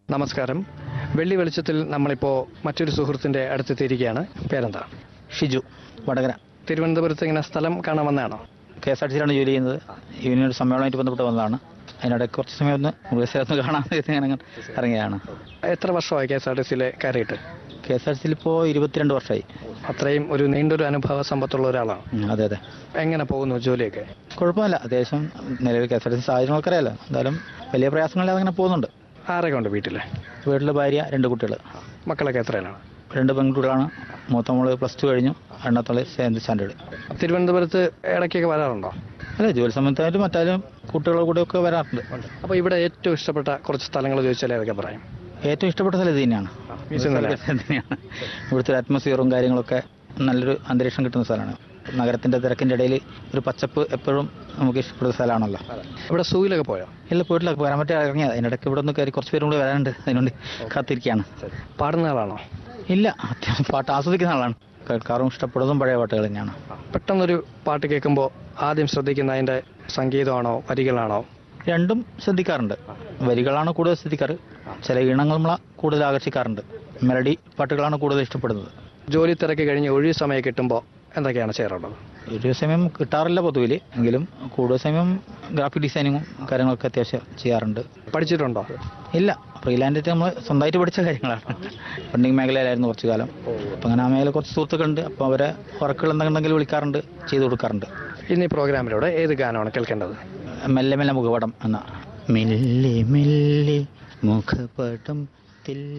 നമസ്കാരം വെള്ളി വെളിച്ചത്തിൽ നമ്മളിപ്പോൾ മറ്റൊരു സുഹൃത്തിൻ്റെ അടുത്തെത്തിയിരിക്കുകയാണ് പേരെന്താ ഷിജു വടകര തിരുവനന്തപുരത്ത് ഇങ്ങനെ സ്ഥലം കാണാൻ വന്നതാണോ കെ എസ് ആർ ടി സിയിലാണ് ജോലി ചെയ്യുന്നത് യൂണിയൻ ഒരു സമ്മേളനമായിട്ട് ബന്ധപ്പെട്ട് വന്നതാണ് അതിനിടയ്ക്ക് കുറച്ച് സമയം ഒന്ന് മൃഗസ്ഥലത്ത് കാണാൻ കരുതി ഞാൻ അങ്ങനെ ഇറങ്ങിയതാണ് എത്ര വർഷമായി കെ എസ് ആർ ടി സിയിലെ കയറിയിട്ട് കെ എസ് ആർ ടി സിയിൽ ഇപ്പോൾ ഇരുപത്തിരണ്ട് വർഷമായി അത്രയും ഒരു നീണ്ടൊരു അനുഭവ സമ്പത്തുള്ള ഒരാളാണ് ഉം, അതെ അതെ എങ്ങനെ പോകുന്നു ജോലിയൊക്കെ കുഴപ്പമില്ല അത്യാവശ്യം നിലവിൽ K S R T C സാഹചര്യങ്ങളൊക്കെ അറിയാലോ എന്തായാലും വലിയ പ്രയാസങ്ങളില്ലാതെ അങ്ങനെ പോകുന്നുണ്ട് ആരൊക്കെ ഉണ്ട് വീട്ടിൽ വീട്ടിൽ ഭാര്യ രണ്ട് കുട്ടികൾ മക്കളൊക്കെ എത്രയാണ് രണ്ട് പെൺകുട്ടികളാണ് മൂത്ത മോള് പ്ലസ് ടു കഴിഞ്ഞു രണ്ടാമത്തോള് സെവൻത് സ്റ്റാൻഡേർഡ് തിരുവനന്തപുരത്ത് ഇടയ്ക്കൊക്കെ വരാറുണ്ടോ അല്ല ജോലി സംബന്ധമായിട്ട് മറ്റാരും കുട്ടികളുടെ കൂടെയൊക്കെ വരാറുണ്ട് അപ്പോൾ ഇവിടെ ഏറ്റവും ഇഷ്ടപ്പെട്ട കുറച്ച് സ്ഥലങ്ങൾ ചോദിച്ചാൽ ഏതൊക്കെ പറയും ഏറ്റവും ഇഷ്ടപ്പെട്ട സ്ഥലം ഇത് തന്നെയാണ് മ്യൂസിയം തന്നെ. ഇത് തന്നെയാണ് ഇവിടുത്തെ അറ്റ്മോസ്ഫിയറും കാര്യങ്ങളൊക്കെ നല്ലൊരു അന്തരീക്ഷം കിട്ടുന്ന സ്ഥലമാണ് നഗരത്തിന്റെ തിരക്കിന്റെ ഇടയിൽ ഒരു പച്ചപ്പ് എപ്പോഴും നമുക്ക് ഇഷ്ടപ്പെടുന്ന സ്ഥലമാണല്ലോ ഇവിടെ സൂയിലൊക്കെ പോയോ ഇല്ല പോയിട്ടില്ല വരാൻ പറ്റി ഇറങ്ങിയത് അതിനിടയ്ക്ക് ഇവിടെ ഒന്ന് കയറി കുറച്ച് പേരും കൂടി വരാനുണ്ട് അതിനുവേണ്ടി കാത്തിരിക്കുകയാണ് പാടുന്ന ആളാണോ ഇല്ല അത്യാവശ്യം പാട്ട് ആസ്വദിക്കുന്ന ആളാണ് കേൾക്കാറും ഇഷ്ടപ്പെടുന്നതും പഴയ പാട്ടുകൾ തന്നെയാണ് പെട്ടെന്നൊരു പാട്ട് കേൾക്കുമ്പോൾ ആദ്യം ശ്രദ്ധിക്കുന്ന അതിൻ്റെ സംഗീതമാണോ വരികളാണോ രണ്ടും ശ്രദ്ധിക്കാറുണ്ട് വരികളാണ് കൂടുതൽ ശ്രദ്ധിക്കാറ് ചില ഈണങ്ങൾ നമ്മളെ കൂടുതൽ ആകർഷിക്കാറുണ്ട് മെലഡി പാട്ടുകളാണ് കൂടുതൽ ഇഷ്ടപ്പെടുന്നത് ജോലി തിരക്ക് കഴിഞ്ഞ് ഒഴിവ് സമയം കിട്ടുമ്പോൾ എന്തൊക്കെയാണ് ചെയ്യാറുള്ളത് ഒരു സമയം കിട്ടാറില്ല പൊതുവിൽ എങ്കിലും കൂടുതൽ സമയം ഗ്രാഫിക് ഡിസൈനിങ്ങും കാര്യങ്ങളൊക്കെ അത്യാവശ്യം ചെയ്യാറുണ്ട് പഠിച്ചിട്ടുണ്ടോ ഇല്ല ഫ്രീലാൻഡായിട്ട് നമ്മൾ സ്വന്തമായിട്ട് പഠിച്ച കാര്യങ്ങളാണ് ഫണ്ടിങ് മേഖലയിലായിരുന്നു കുറച്ച് കാലം അപ്പം അങ്ങനെ ആ മേഖല കുറച്ച് സുഹൃത്തുക്കളുണ്ട് അപ്പോൾ അവരെ വർക്കുകൾ എന്തെങ്കിലും വിളിക്കാറുണ്ട് ചെയ്തു കൊടുക്കാറുണ്ട് ഇന്ന് ഈ പ്രോഗ്രാമിലൂടെ ഏത് ഗാനമാണ് കേൾക്കേണ്ടത് മെല്ലെ മെല്ലെ മുഖപടം എന്ന മെല്ലെ മെല്ലെ മുഖപടം